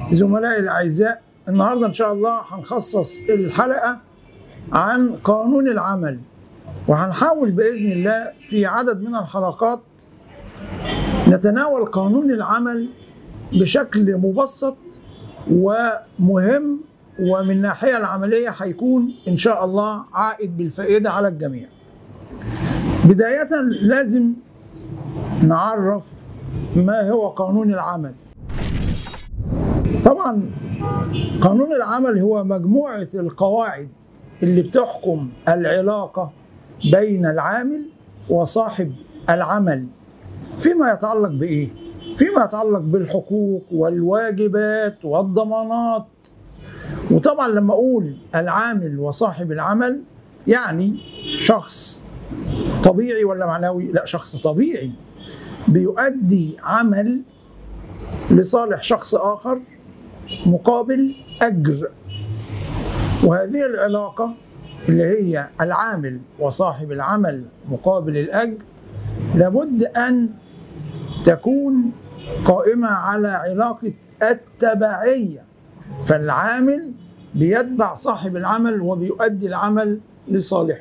زملائي الاعزاء النهارده ان شاء الله هنخصص الحلقه عن قانون العمل وهنحاول باذن الله في عدد من الحلقات نتناول قانون العمل بشكل مبسط ومهم ومن الناحيه العمليه هيكون ان شاء الله عائد بالفائده على الجميع. بدايه لازم نعرف ما هو قانون العمل. طبعا قانون العمل هو مجموعه القواعد اللي بتحكم العلاقه بين العامل وصاحب العمل فيما يتعلق بايه؟ فيما يتعلق بالحقوق والواجبات والضمانات وطبعا لما اقول العامل وصاحب العمل يعني شخص طبيعي ولا معنوي؟ لا شخص طبيعي بيؤدي عمل لصالح شخص اخر مقابل اجر وهذه العلاقه اللي هي العامل وصاحب العمل مقابل الاجر لابد ان تكون قائمه على علاقه التبعيه فالعامل بيتبع صاحب العمل وبيؤدي العمل لصالحه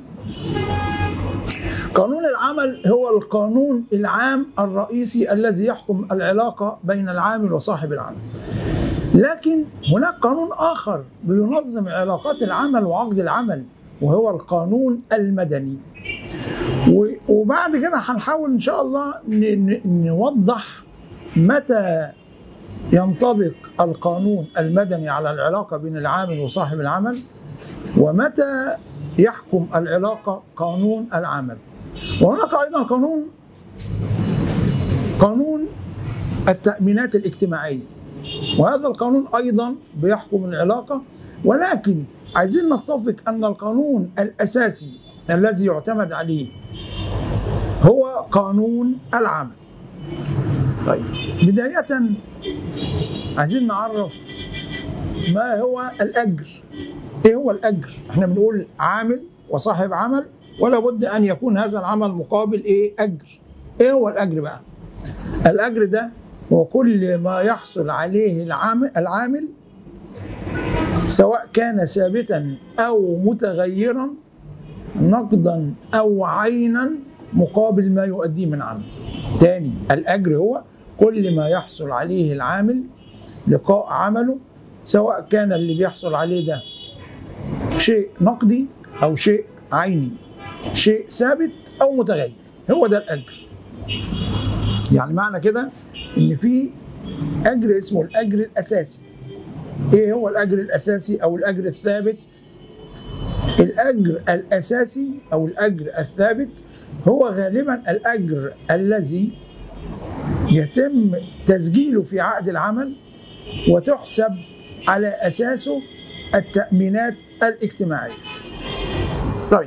قانون العمل هو القانون العام الرئيسي الذي يحكم العلاقه بين العامل وصاحب العمل لكن هناك قانون اخر بينظم علاقات العمل وعقد العمل وهو القانون المدني وبعد كده هنحاول ان شاء الله نوضح متى ينطبق القانون المدني على العلاقه بين العامل وصاحب العمل ومتى يحكم العلاقه قانون العمل وهناك ايضا قانون قانون التامينات الاجتماعيه وهذا القانون ايضا بيحكم العلاقه ولكن عايزين نتفق ان القانون الاساسي الذي يعتمد عليه هو قانون العمل طيب بدايه عايزين نعرف ما هو الاجر ايه هو الاجر احنا بنقول عامل وصاحب عمل ولا بد ان يكون هذا العمل مقابل ايه اجر ايه هو الاجر بقى الاجر ده هو كل ما يحصل عليه العامل, العامل سواء كان ثابتا او متغيرا نقدا او عينا مقابل ما يؤديه من عمل تاني الاجر هو كل ما يحصل عليه العامل لقاء عمله سواء كان اللي بيحصل عليه ده شيء نقدي او شيء عيني شيء ثابت او متغير هو ده الاجر يعني معنى كده ان في اجر اسمه الاجر الاساسي ايه هو الاجر الاساسي او الاجر الثابت الاجر الاساسي او الاجر الثابت هو غالبا الاجر الذي يتم تسجيله في عقد العمل وتحسب على اساسه التامينات الاجتماعيه طيب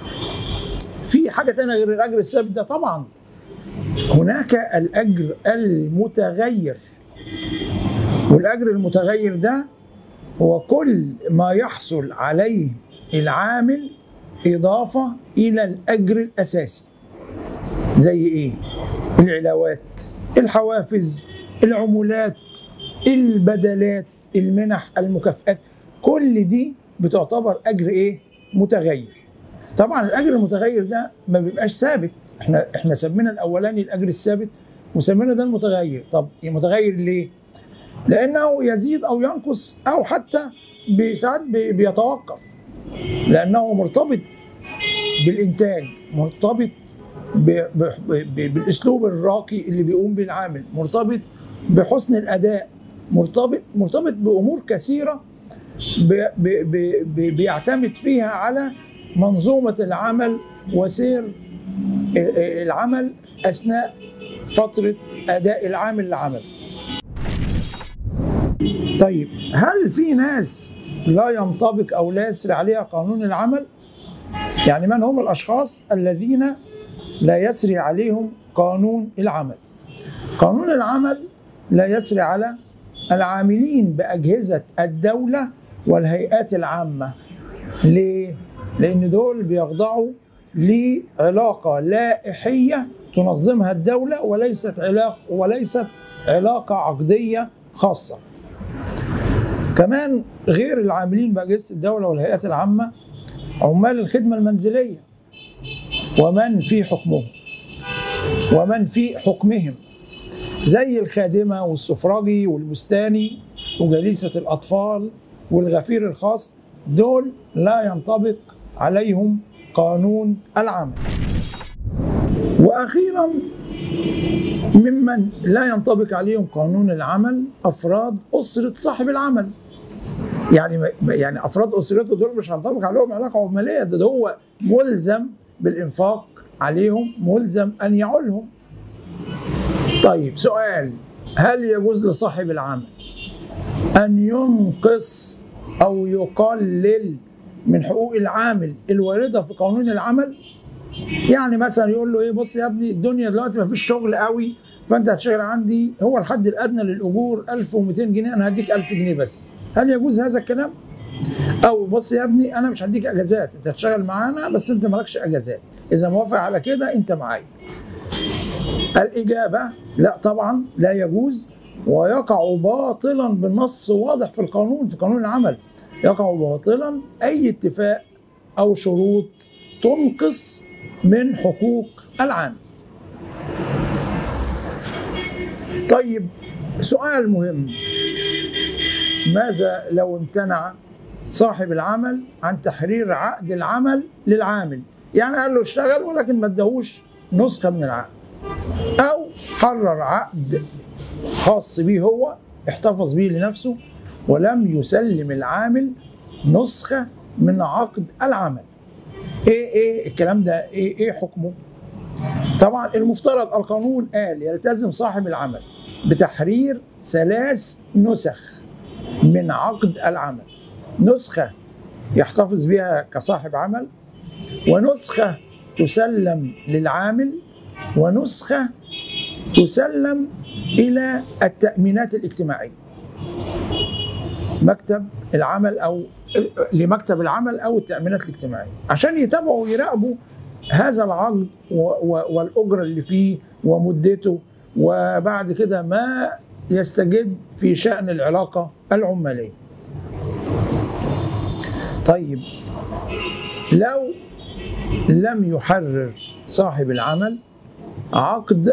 في حاجه ثانيه غير الاجر الثابت ده طبعا هناك الاجر المتغير والاجر المتغير ده هو كل ما يحصل عليه العامل اضافه الى الاجر الاساسي زي ايه العلاوات الحوافز العمولات البدلات المنح المكافئات كل دي بتعتبر اجر ايه متغير طبعا الاجر المتغير ده ما بيبقاش ثابت احنا احنا سمينا الاولاني الاجر الثابت وسمينا ده المتغير طب متغير ليه لانه يزيد او ينقص او حتى ساعات بيتوقف لانه مرتبط بالانتاج مرتبط ب ب ب بالاسلوب الراقي اللي بيقوم به العامل مرتبط بحسن الاداء مرتبط مرتبط بامور كثيره بيعتمد فيها على منظومه العمل وسير العمل اثناء فتره اداء العامل لعمله. طيب هل في ناس لا ينطبق او لا يسري عليها قانون العمل؟ يعني من هم الاشخاص الذين لا يسري عليهم قانون العمل؟ قانون العمل لا يسري على العاملين باجهزه الدوله والهيئات العامه. ليه؟ لان دول بيخضعوا لعلاقه لائحيه تنظمها الدوله وليست علاقه وليست علاقه عقديه خاصه. كمان غير العاملين بأجهزة الدولة والهيئات العامة عمال الخدمة المنزلية ومن في حكمهم ومن في حكمهم زي الخادمة والسفراجي والبستاني وجليسة الأطفال والغفير الخاص دول لا ينطبق عليهم قانون العمل وأخيرا ممن لا ينطبق عليهم قانون العمل أفراد أسرة صاحب العمل يعني يعني أفراد أسرته دول مش هينطبق عليهم علاقة عمالية ده, ده هو ملزم بالإنفاق عليهم ملزم أن يعولهم طيب سؤال هل يجوز لصاحب العمل أن ينقص أو يقلل من حقوق العامل الواردة في قانون العمل يعني مثلا يقول له ايه بص يا ابني الدنيا دلوقتي ما فيش شغل قوي فانت هتشتغل عندي هو الحد الادنى للاجور 1200 جنيه انا هديك 1000 جنيه بس هل يجوز هذا الكلام او بص يا ابني انا مش هديك اجازات انت هتشتغل معانا بس انت مالكش اجازات اذا موافق على كده انت معايا الاجابه لا طبعا لا يجوز ويقع باطلا بالنص واضح في القانون في قانون العمل يقع باطلا اي اتفاق او شروط تنقص من حقوق العامل طيب سؤال مهم ماذا لو امتنع صاحب العمل عن تحرير عقد العمل للعامل يعني قال له اشتغل ولكن ما اداهوش نسخه من العقد او حرر عقد خاص به هو احتفظ به لنفسه ولم يسلم العامل نسخه من عقد العمل ايه ايه الكلام ده ايه ايه حكمه طبعا المفترض القانون قال يلتزم صاحب العمل بتحرير ثلاث نسخ من عقد العمل نسخه يحتفظ بها كصاحب عمل ونسخه تسلم للعامل ونسخه تسلم الى التامينات الاجتماعيه مكتب العمل او لمكتب العمل او التامينات الاجتماعيه عشان يتابعوا ويراقبوا هذا العقد والاجره اللي فيه ومدته وبعد كده ما يستجد في شان العلاقه العماليه. طيب لو لم يحرر صاحب العمل عقد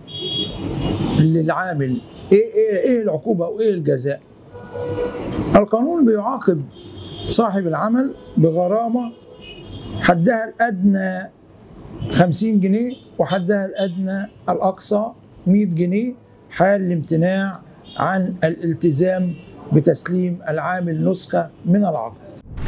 للعامل ايه ايه ايه العقوبه وايه الجزاء؟ القانون بيعاقب صاحب العمل بغرامة حدها الأدنى 50 جنيه وحدها الأدنى الأقصى 100 جنيه حال الامتناع عن الالتزام بتسليم العامل نسخة من العقد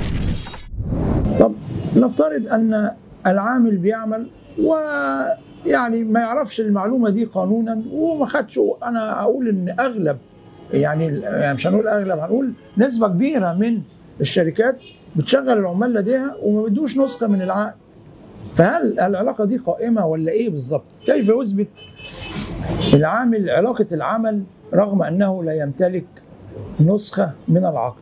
طب نفترض أن العامل بيعمل ويعني ما يعرفش المعلومة دي قانونا وما خدش أنا أقول إن أغلب يعني مش هنقول أغلب هنقول نسبة كبيرة من الشركات بتشغل العمال لديها وما بدوش نسخه من العقد فهل العلاقه دي قائمه ولا ايه بالظبط كيف يثبت العامل علاقه العمل رغم انه لا يمتلك نسخه من العقد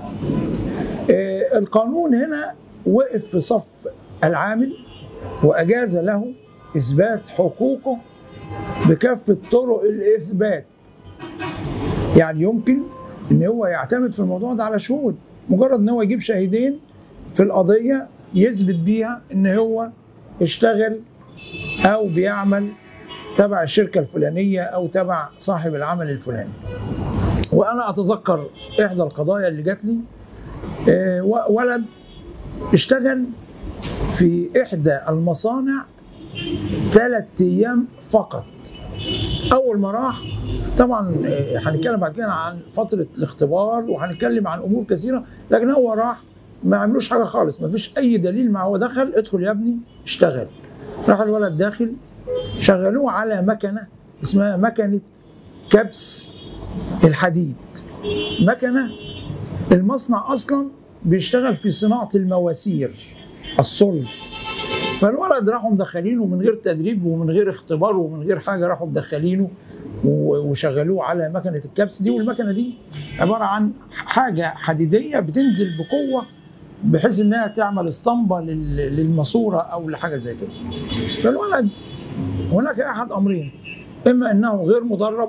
آه القانون هنا وقف في صف العامل واجاز له اثبات حقوقه بكافه طرق الاثبات يعني يمكن ان هو يعتمد في الموضوع ده على شهود مجرد ان هو يجيب شاهدين في القضيه يثبت بيها ان هو اشتغل او بيعمل تبع الشركه الفلانيه او تبع صاحب العمل الفلاني. وانا اتذكر احدى القضايا اللي جات لي ولد اشتغل في احدى المصانع ثلاث ايام فقط اول ما راح طبعا هنتكلم بعد كده عن فتره الاختبار وهنتكلم عن امور كثيره لكن هو راح ما عملوش حاجه خالص ما فيش اي دليل ما هو دخل ادخل يا ابني اشتغل راح الولد داخل شغلوه على مكنه اسمها مكنه كبس الحديد مكنه المصنع اصلا بيشتغل في صناعه المواسير الصلب فالولد راحوا مدخلينه من غير تدريب ومن غير اختبار ومن غير حاجه راحوا مدخلينه وشغلوه على مكنه الكبس دي والمكنه دي عباره عن حاجه حديديه بتنزل بقوه بحيث انها تعمل اسطمبه للماسوره او لحاجه زي كده. فالولد هناك احد امرين اما انه غير مدرب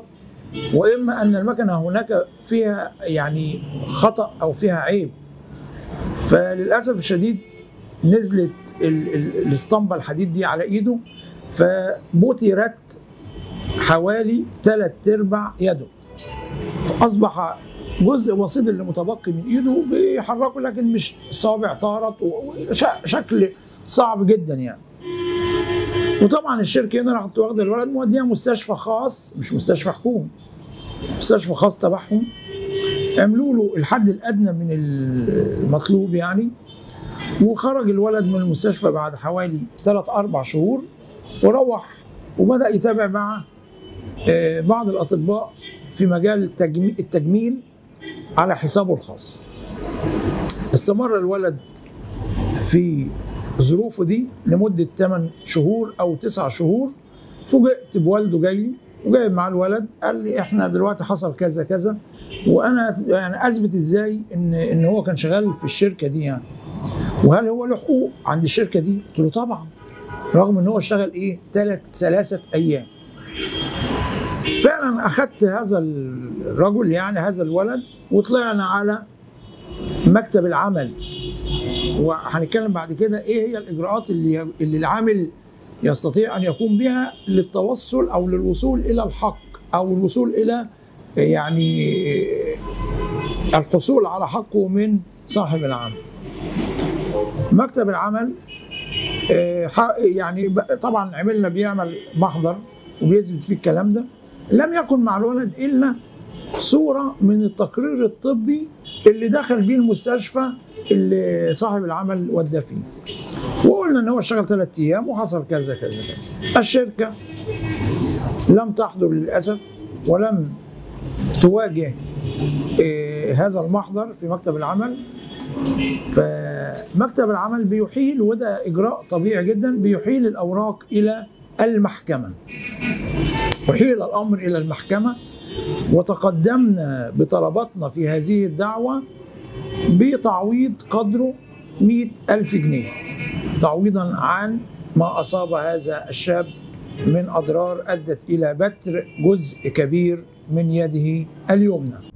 واما ان المكنه هناك فيها يعني خطا او فيها عيب فللاسف الشديد نزلت ال- ال- الاسطمبه الحديد دي على ايده فبترت حوالي ثلاث ارباع يده فاصبح جزء بسيط اللي متبقي من ايده بيحركه لكن مش صابع طارت وشكل صعب جدا يعني وطبعا الشركه هنا راحت واخده الولد موديها مستشفى خاص مش مستشفى حكومي مستشفى خاص تبعهم عملوا له الحد الادنى من المطلوب يعني وخرج الولد من المستشفى بعد حوالي 3 4 شهور وروح وبدا يتابع مع آه، بعض الاطباء في مجال التجمي- التجميل على حسابه الخاص استمر الولد في ظروفه دي لمدة 8 شهور أو 9 شهور فوجئت بوالده جاي لي وجايب معاه الولد قال لي احنا دلوقتي حصل كذا كذا وانا يعني اثبت ازاي ان ان هو كان شغال في الشركه دي يعني وهل هو له حقوق عند الشركه دي؟ قلت له طبعا رغم ان هو اشتغل ايه؟ ثلاث ثلاثه ايام فعلا اخذت هذا الرجل يعني هذا الولد وطلعنا على مكتب العمل وهنتكلم بعد كده ايه هي الاجراءات اللي اللي العامل يستطيع ان يقوم بها للتوصل او للوصول الى الحق او الوصول الى يعني الحصول على حقه من صاحب العمل. مكتب العمل آه، ح- يعني ب- طبعا عملنا بيعمل محضر وبيثبت فيه الكلام ده لم يكن مع الولد الا صوره من التقرير الطبي اللي دخل بيه المستشفى اللي صاحب العمل وداه فيه وقلنا ان هو اشتغل ثلاث ايام وحصل كذا كذا كذا الشركه لم تحضر للاسف ولم تواجه آه، هذا المحضر في مكتب العمل فمكتب العمل بيحيل وده اجراء طبيعي جدا بيحيل الاوراق الى المحكمه وحيل الامر الى المحكمه وتقدمنا بطلباتنا في هذه الدعوه بتعويض قدره مئة ألف جنيه تعويضا عن ما أصاب هذا الشاب من أضرار أدت إلى بتر جزء كبير من يده اليمنى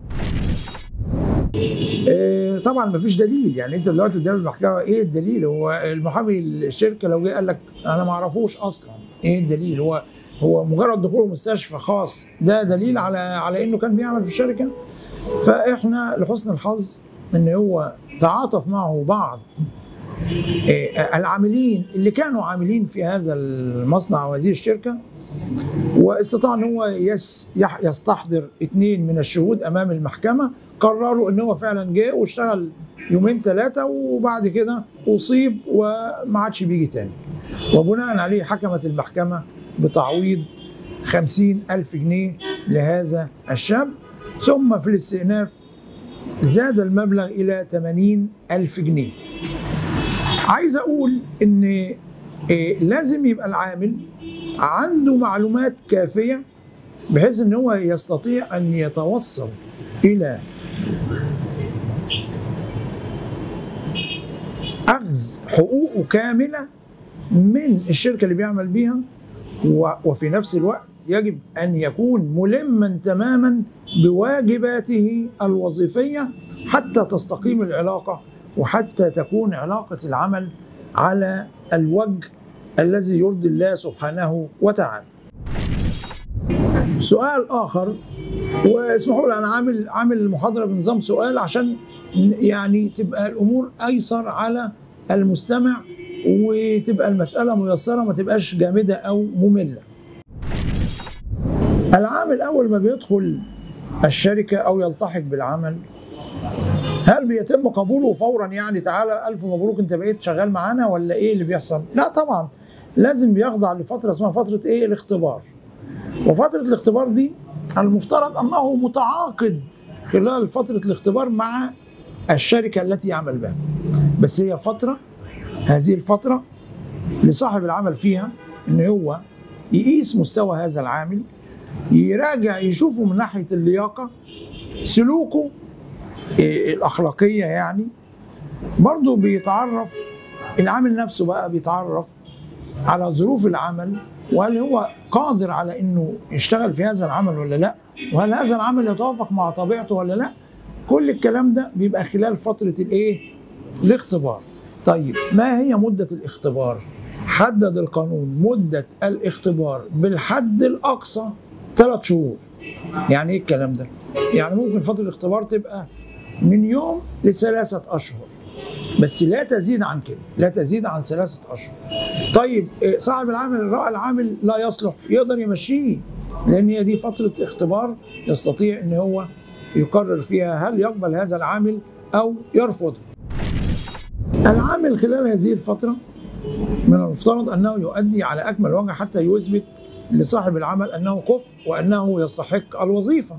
آه، طبعا ما فيش دليل يعني انت دلوقتي قدام المحكمه ايه الدليل هو المحامي الشركه لو جه قال لك انا ما اعرفوش اصلا ايه الدليل هو هو مجرد دخوله مستشفى خاص ده دليل على على انه كان بيعمل في الشركه فاحنا لحسن الحظ ان هو تعاطف معه بعض آه، العاملين اللي كانوا عاملين في هذا المصنع وهذه الشركه واستطاع ان هو يس يح- يستحضر اثنين من الشهود امام المحكمه قرروا ان هو فعلا جه واشتغل يومين ثلاثه وبعد كده اصيب وما عادش بيجي تاني وبناء عليه حكمت المحكمه بتعويض خمسين ألف جنيه لهذا الشاب ثم في الاستئناف زاد المبلغ إلى 80 ألف جنيه عايز أقول إن إيه، لازم يبقى العامل عنده معلومات كافية بحيث إن هو يستطيع أن يتوصل إلى أخذ حقوقه كاملة من الشركة اللي بيعمل بيها و- وفي نفس الوقت يجب أن يكون ملما تماما بواجباته الوظيفية حتى تستقيم العلاقة وحتى تكون علاقة العمل على الوجه الذي يرضي الله سبحانه وتعالى. سؤال آخر واسمحوا لي أنا عامل عامل المحاضرة بنظام سؤال عشان يعني تبقى الأمور أيسر على المستمع وتبقى المسألة ميسرة ما تبقاش جامدة أو مملة. العامل أول ما بيدخل الشركة أو يلتحق بالعمل هل بيتم قبوله فورا يعني تعالى ألف مبروك أنت بقيت شغال معانا ولا إيه اللي بيحصل؟ لا طبعا لازم بيخضع لفترة اسمها فترة إيه؟ الاختبار. وفترة الاختبار دي المفترض أنه متعاقد خلال فترة الاختبار مع الشركة التي يعمل بها. بس هي فترة هذه الفترة لصاحب العمل فيها ان هو يقيس مستوى هذا العامل يراجع يشوفه من ناحيه اللياقه سلوكه إيه، الاخلاقيه يعني برضه بيتعرف العامل نفسه بقى بيتعرف على ظروف العمل وهل هو قادر على انه يشتغل في هذا العمل ولا لا وهل هذا العمل يتوافق مع طبيعته ولا لا كل الكلام ده بيبقى خلال فتره الايه الاختبار طيب ما هي مده الاختبار حدد القانون مده الاختبار بالحد الاقصى ثلاث شهور يعني ايه الكلام ده يعني ممكن فتره الاختبار تبقى من يوم لثلاثه اشهر بس لا تزيد عن كده لا تزيد عن ثلاثة أشهر طيب إيه، صاحب العمل رأى العامل لا يصلح يقدر يمشيه لأن هي دي فترة اختبار يستطيع أن هو يقرر فيها هل يقبل هذا العامل أو يرفضه العامل خلال هذه الفترة من المفترض أنه يؤدي على أكمل وجه حتى يثبت لصاحب العمل أنه كفء وأنه يستحق الوظيفة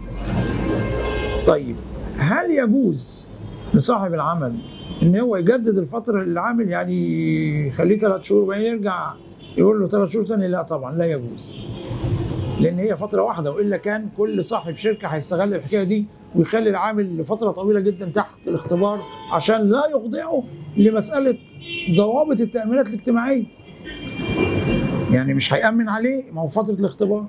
طيب هل يجوز لصاحب العمل ان هو يجدد الفتره للعامل يعني يخليه ثلاث شهور وبعدين يرجع يقول له ثلاث شهور تاني لا طبعا لا يجوز لان هي فتره واحده والا كان كل صاحب شركه هيستغل الحكايه دي ويخلي العامل لفتره طويله جدا تحت الاختبار عشان لا يخضعه لمساله ضوابط التامينات الاجتماعيه يعني مش هيامن عليه ما هو فتره الاختبار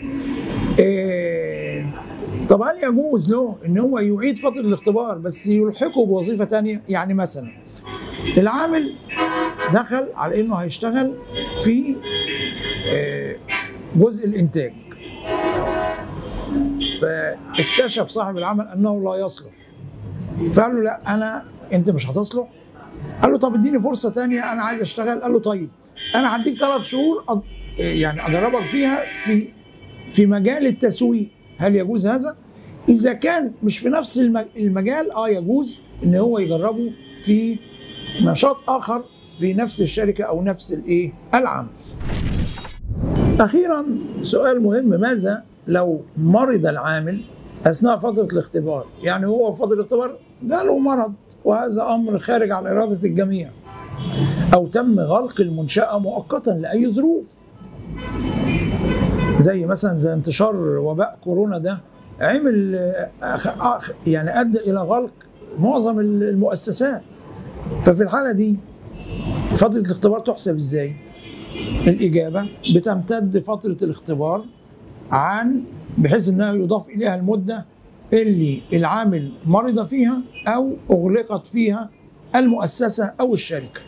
إيه طب هل يجوز له ان هو يعيد فتره الاختبار بس يلحقه بوظيفه تانية يعني مثلا العامل دخل على انه هيشتغل في آه، جزء الانتاج فاكتشف صاحب العمل انه لا يصلح فقال له لا انا انت مش هتصلح قال له طب اديني فرصه تانية انا عايز اشتغل قال له طيب انا هديك ثلاث شهور أض- يعني اجربك فيها في في مجال التسويق هل يجوز هذا؟ إذا كان مش في نفس الم- المجال اه يجوز إن هو يجربه في نشاط آخر في نفس الشركة أو نفس الإيه؟ العمل. أخيرا سؤال مهم ماذا لو مرض العامل أثناء فترة الاختبار؟ يعني هو في فترة الاختبار جاله مرض وهذا أمر خارج عن إرادة الجميع. أو تم غلق المنشأة مؤقتا لأي ظروف. زي مثلا زي انتشار وباء كورونا ده عمل آه، أخ- أخ- يعني ادى الى غلق معظم المؤسسات ففي الحاله دي فتره الاختبار تحسب ازاي؟ الاجابه بتمتد فتره الاختبار عن بحيث انها يضاف اليها المده اللي العامل مرض فيها او اغلقت فيها المؤسسه او الشركه.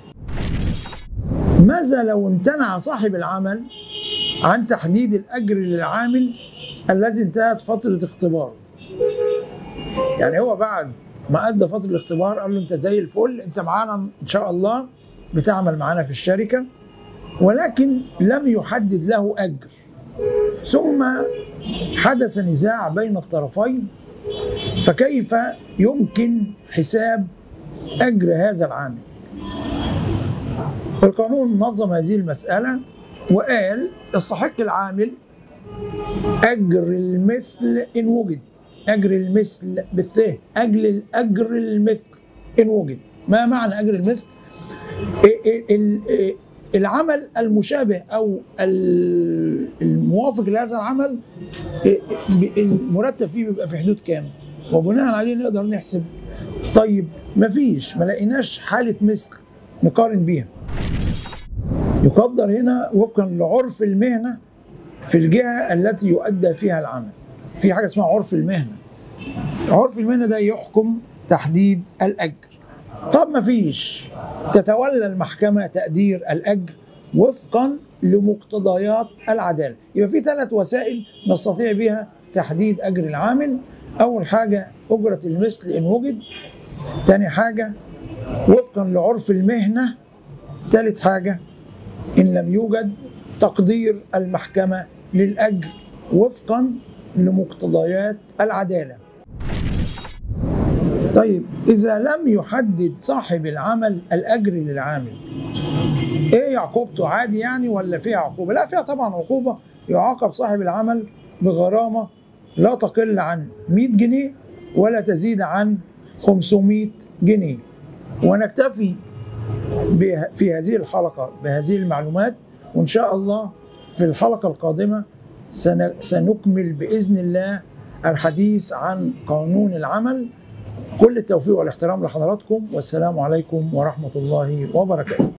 ماذا لو امتنع صاحب العمل عن تحديد الاجر للعامل الذي انتهت فتره اختباره يعني هو بعد ما ادى فتره الاختبار قال له انت زي الفل انت معانا ان شاء الله بتعمل معانا في الشركه ولكن لم يحدد له اجر ثم حدث نزاع بين الطرفين فكيف يمكن حساب اجر هذا العامل القانون نظم هذه المساله وقال يستحق العامل أجر المثل إن وجد أجر المثل بالثاء أجر أجر المثل إن وجد ما معنى أجر المثل؟ إيه إيه ال- إيه العمل المشابه أو ال- الموافق لهذا العمل إيه ب- المرتب فيه بيبقى في حدود كام؟ وبناء عليه نقدر نحسب طيب مفيش ما لقيناش حالة مثل نقارن بيها يقدر هنا وفقا لعرف المهنه في الجهه التي يؤدى فيها العمل. في حاجه اسمها عرف المهنه. عرف المهنه ده يحكم تحديد الاجر. طب ما فيش تتولى المحكمه تقدير الاجر وفقا لمقتضيات العداله. يبقى في ثلاث وسائل نستطيع بها تحديد اجر العامل. اول حاجه اجره المثل ان وجد. تاني حاجه وفقا لعرف المهنه. ثالث حاجه إن لم يوجد تقدير المحكمة للأجر وفقا لمقتضيات العدالة. طيب إذا لم يحدد صاحب العمل الأجر للعامل إيه عقوبته عادي يعني ولا فيها عقوبة؟ لا فيها طبعا عقوبة يعاقب صاحب العمل بغرامة لا تقل عن 100 جنيه ولا تزيد عن 500 جنيه ونكتفي به- في هذه الحلقة بهذه المعلومات وإن شاء الله في الحلقة القادمة سن- سنكمل بإذن الله الحديث عن قانون العمل كل التوفيق والاحترام لحضراتكم والسلام عليكم ورحمة الله وبركاته